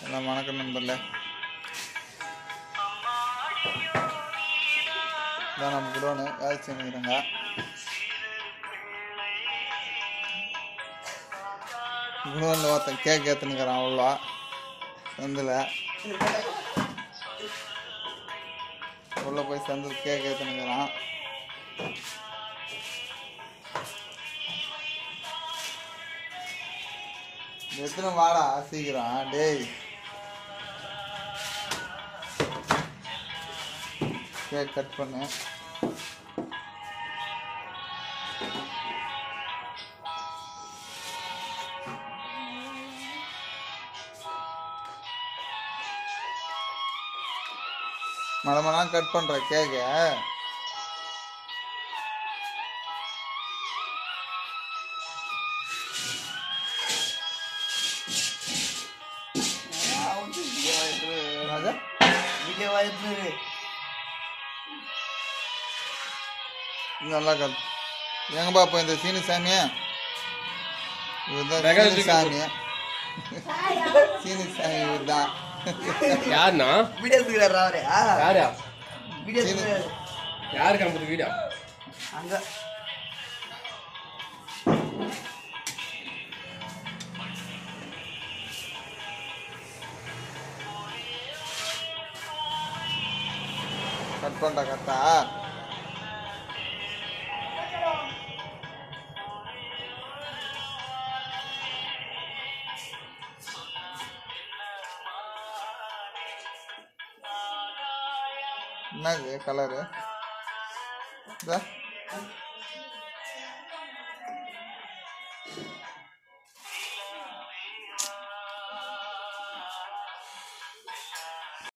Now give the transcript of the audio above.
எல்லாம் வணக்கம் நண்பர்களே இதான் நம்ம குடோனு வேலை செஞ்சுக்கிறாங்க குடோனில் ஒருத்தன் கேக் ஏற்றுனுக்கிறான் அவ்வளோ சந்தில் உள்ளே போய் சந்தில் கேக் ஏற்றுனுக்கிறான் எத்தனை வாடா சீக்கிரம் டேய் கேக் கட் பண்ணு மடமெல்லாம் கட் பண்ற கேக்க என்னது? நல்லா கட் எங்க பாப்போம் இந்த சீனி சாமியா இதுதான் வெங்காய சீனி தூக்கி சாமி சீனி சாமி இதுதான் யாருண்ணா வீடியோ எடுத்துக்கிறாரா அவரு ஆ, யாரா வீடியோ எடுத்துக்கிறாரு யாருக்கு அனுப்புது வீடியோ அங்க கட் பண்ணிட்ட கரெக்டா என்னது கலரு